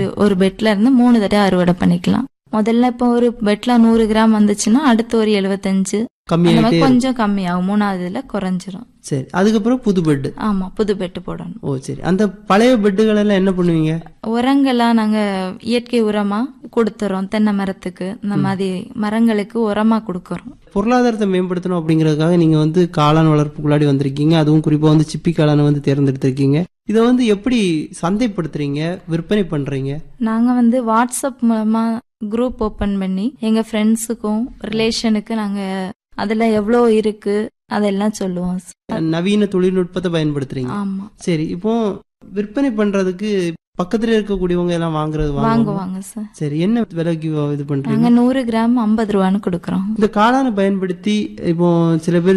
ஒரு பெட்ல இருந்து மூணு தடவை அறுவடை பண்ணிக்கலாம் முதல்ல இப்போ ஒரு பெட்ல நூறு கிராம் வந்துச்சுன்னா அடுத்து ஒரு எழுபத்தஞ்சு அந்த கம்மியாயிட்டே மாதிரி இருக்கும். கொஞ்சம் கம்மியாகும் மூணாவதுல குறைஞ்சிரும் சரி அதுக்கப்புறம் புது பெட் ஆமா புது பெட்டு போடணும் ஓ சரி அந்த பழைய பெட்டுகள் எல்லாம் என்ன பண்ணுவீங்க உரங்கள்லாம் நாங்க இயற்கை உரமா கொடுத்துறோம் தென்னை மரத்துக்கு இந்த மாதிரி மரங்களுக்கு உரமா கொடுக்கறோம் பொருளாதாரத்தை மேம்படுத்தணும் அப்படிங்கறதுக்காக நீங்க வந்து காளான் வளர்ப்புக்குள்ளாடி வந்திருக்கீங்க அதுவும் குறிப்பா வந்து சிப்பி காளானை வந்து தேர்ந்தெடுத்திருக்கீங்க இதை வந்து எப்படி சந்தைப்படுத்துறீங்க விற்பனை பண்றீங்க நாங்க வந்து வாட்ஸ்அப் மூலமா குரூப் ஓபன் பண்ணி எங்க ஃப்ரெண்ட்ஸுக்கும் ரிலேஷனுக்கு நாங்க அதுல எவ்வளோ இருக்கு அதெல்லாம் சொல்லுவோம் நவீன தொழில்நுட்பத்தை பயன்படுத்துறீங்க ஆமா சரி இப்போ விற்பனை பண்றதுக்கு பக்கத்துல இருக்கக்கூடியவங்க எல்லாம் வாங்குறது வாங்குவாங்க வாங்குவாங்க சார் சரி என்ன விலைக்கு இது பண்றீங்க நாங்க நூறு கிராம் ஐம்பது ரூபான்னு கொடுக்கறோம் இந்த காளானை பயன்படுத்தி இப்போ சில பேர்